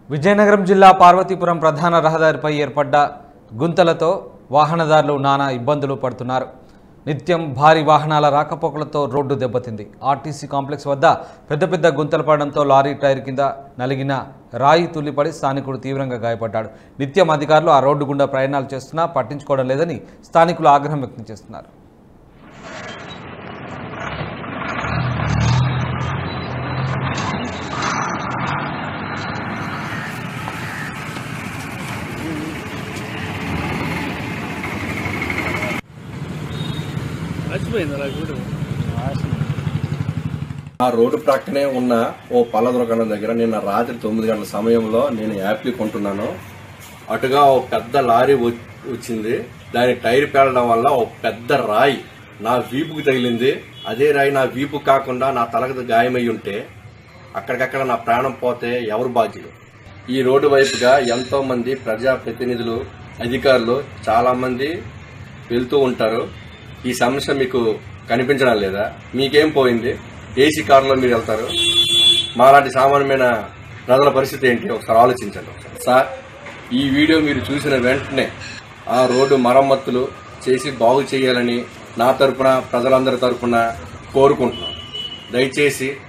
విజయనగరం జిల్లా పార్వతీపురం ప్రధాన రహదారిపై ఏర్పడ్డ గుంతలతో వాహనదారులు నానా ఇబ్బందులు పడుతున్నారు నిత్యం భారీ వాహనాల రాకపోకలతో రోడ్డు దెబ్బతింది ఆర్టీసీ కాంప్లెక్స్ వద్ద పెద్ద పెద్ద గుంతలు పడడంతో లారీ టైర్ కింద నలిగిన రాయి తుల్లిపడి స్థానికుడు తీవ్రంగా గాయపడ్డాడు నిత్యం అధికారులు ఆ రోడ్డు గుండా ప్రయాణాలు చేస్తున్నా పట్టించుకోవడం లేదని స్థానికులు ఆగ్రహం వ్యక్తం చేస్తున్నారు మర్చిపోయింది అలా చూడు ఆ రోడ్డు ప్రక్కనే ఉన్న ఓ పళ్ళ దుకాణం దగ్గర నిన్న రాత్రి తొమ్మిది గంటల సమయంలో నేను యాపిల్ కొంటున్నాను అటుగా ఓ పెద్ద లారీ వ- వచ్చింది దాని టైర్ పేలడం వల్ల ఓ పెద్ద రాయి నా వీపుకి తగిలింది అదే రాయి నా వీపు కాకుండా నా తలకు గాయమై ఉంటే అక్కడికక్కడ నా ప్రాణం పోతే ఎవరు బాధ్యులు ఈ రోడ్డు వైపుగా ఎంతో మంది ప్రజా ప్రతినిధులు అధికారులు చాలా మంది వెళ్తూ ఉంటారు ఈ సమస్య మీకు కనిపించడం లేదా మీకేం పోయింది ఏసీ కారులో మీరు వెళ్తారు మాలాంటి సామాన్యమైన ప్రజల పరిస్థితి ఏంటి ఒకసారి ఆలోచించండి ఒకసారి. సార్ ఈ వీడియో మీరు చూసిన వెంటనే ఆ రోడ్డు మరమ్మతులు చేసి బాగు చేయాలని నా తరపున ప్రజలందరి తరపున కోరుకుంటున్నాను దయచేసి